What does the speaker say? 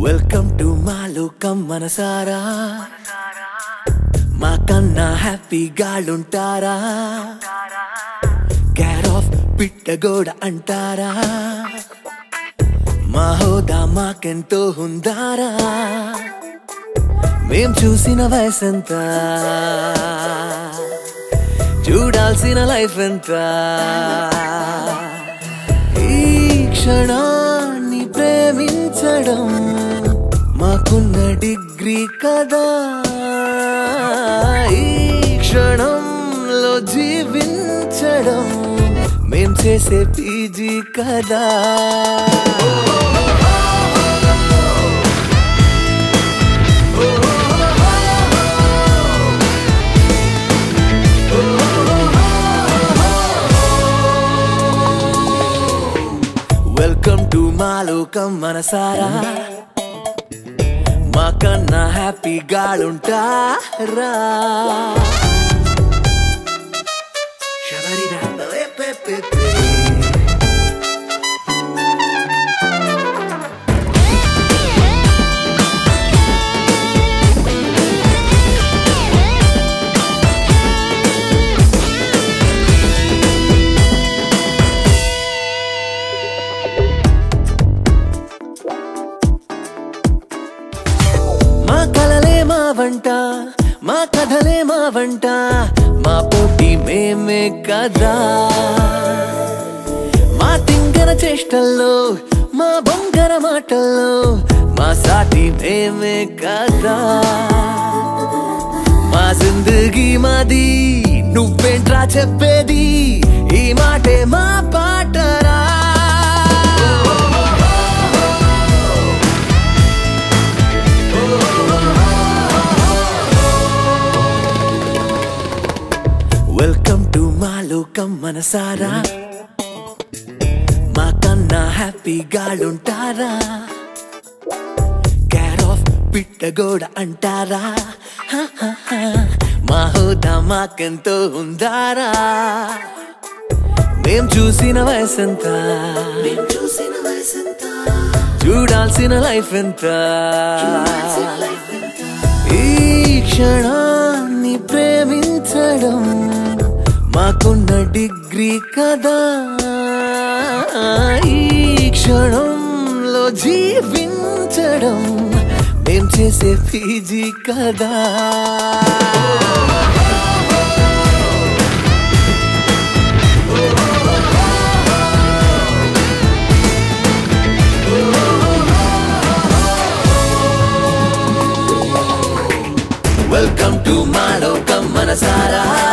Welcome to మా లోకం మనసారా మా కన్నా హ్యాపీగాళ్ళుంటారా కేర్ ఆఫ్ పిట్టగోడ అంటారా మా హోదా మాకెంతో ఉందారా మేం చూసిన వయసంతా చూడాల్సిన లైఫ్ ఎంత ఈ క్షణాన్ని ప్రేమించడం మాకున్న డిగ్రీ కదా ఈ క్షణంలో జీవించడం మేం చేసే పీజీ కదా వెల్కమ్ టు మా లోకం మనసారా మా కన్నా హ్యాపీగాళ్ళుంటారా శబరిదాపే మా కలలే మా వంట మా కథలే మా వంట మా పోటీ మేమే కదా మా తింగర చేష్టల్లో మా బొంగర మాటల్లో మా సాటి మేమే కదా మా జిందగీ మాది నువ్వేంట్రా చెప్పేది ఈ మాటే మా పాటరా వెల్కమ్ టు మా లోకం మనసారా మా కన్నా హ్యాపీగాళ్ళుంటారా కేర్ ఆఫ్ పిట్టగోడ అంటారా హ, హ, హ. మా హోదా మాకెంతో ఉందారా మేం చూసిన వయసంతా మేం చూసిన వయసంతా చూడాల్సిన లైఫ్ ఎంత ఈ క్షణాన్ని ప్రేమించడం మాకున్న డిగ్రీ కదా ఈ క్షణంలో జీవించడం మేం చేసే పీజీ కదా వెల్కమ్ టు మా లోకం మనసారా